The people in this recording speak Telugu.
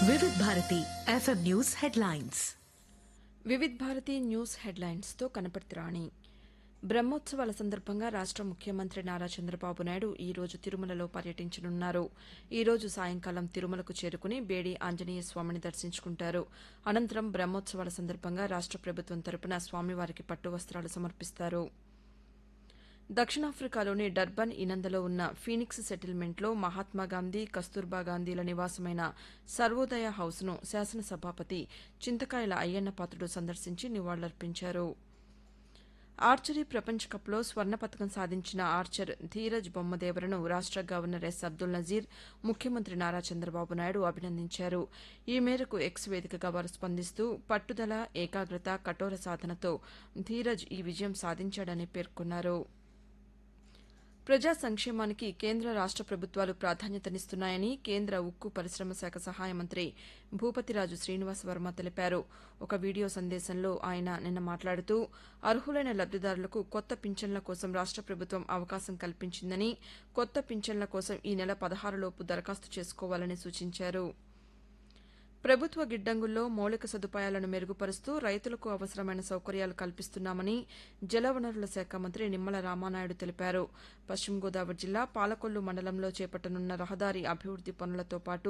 వివిధ Bharati FM news headlines Vividh Bharati news హెడ్లైన్స్తో కనపర్తి రాణి బ్రహ్మోత్సవాల సందర్భంగా రాష్ట ముఖ్యమంత్రి నారా చంద్రబాబు నాయుడు ఈ రోజు తిరుమలలో పర్యటించనున్నారు ఈ రోజు సాయంకాలం తిరుమలకు చేరుకుని బేడి ఆంజనేయ స్వామిని దర్శించుకుంటారు అనంతరం బ్రహ్మోత్సవాల సందర్భంగా రాష్ట ప్రభుత్వం తరపున స్వామివారికి పట్టు వస్త్రాలు సమర్పిస్తారు దక్షిణాఫ్రికాలోని డర్బన్ ఇనందలో ఉన్న ఫీనిక్స్ సెటిల్మెంట్లో మహాత్మాగాంధీ కస్తూర్బా గాంధీల నివాసమైన సర్వోదయ హౌస్ను శాసనసభాపతి చింతకాయల అయ్యన్న పాత్రుడు సందర్శించి నివాళులర్పించారు ఆర్చరీ ప్రపంచ కప్లో స్వర్ణ పతకం సాధించిన ఆర్చర్ ధీరజ్ బొమ్మదేవరను రాష్ట గవర్నర్ ఎస్ అబ్దుల్ నజీర్ ముఖ్యమంత్రి నారా చంద్రబాబు నాయుడు అభినందించారు ఈ మేరకు ఎక్స్ వేదికగా వారు స్పందిస్తూ పట్టుదల ఏకాగ్రత కఠోర సాధనతో ధీరజ్ ఈ విజయం సాధించాడని పేర్కొన్నారు ప్రజా సంక్షేమానికి కేంద్ర రాష్ట ప్రభుత్వాలు ప్రాధాన్యతనిస్తున్నాయని కేంద్ర ఉక్కు పరిశ్రమ శాఖ సహాయ మంత్రి భూపతిరాజు శ్రీనివాస్ వర్మ తెలిపారు ఒక వీడియో సందేశంలో ఆయన నిన్న మాట్లాడుతూ అర్హులైన లబ్దిదారులకు కొత్త పింఛన్ల కోసం రాష్ట ప్రభుత్వం అవకాశం కల్పించిందని కొత్త పింఛన్ల కోసం ఈ నెల పదహారులోపు దరఖాస్తు చేసుకోవాలని సూచించారు ప్రభుత్వ గిడ్డంగుల్లో మౌలిక సదుపాయాలను మెరుగుపరుస్తూ రైతులకు అవసరమైన సౌకర్యాలు కల్పిస్తున్నామని జలవనరుల శాఖ మంత్రి నిమ్మల రామానాయుడు తెలిపారు పశ్చిమ గోదావరి జిల్లా పాలకొల్లు మండలంలో చేపట్టనున్న రహదారి అభివృద్ది పనులతో పాటు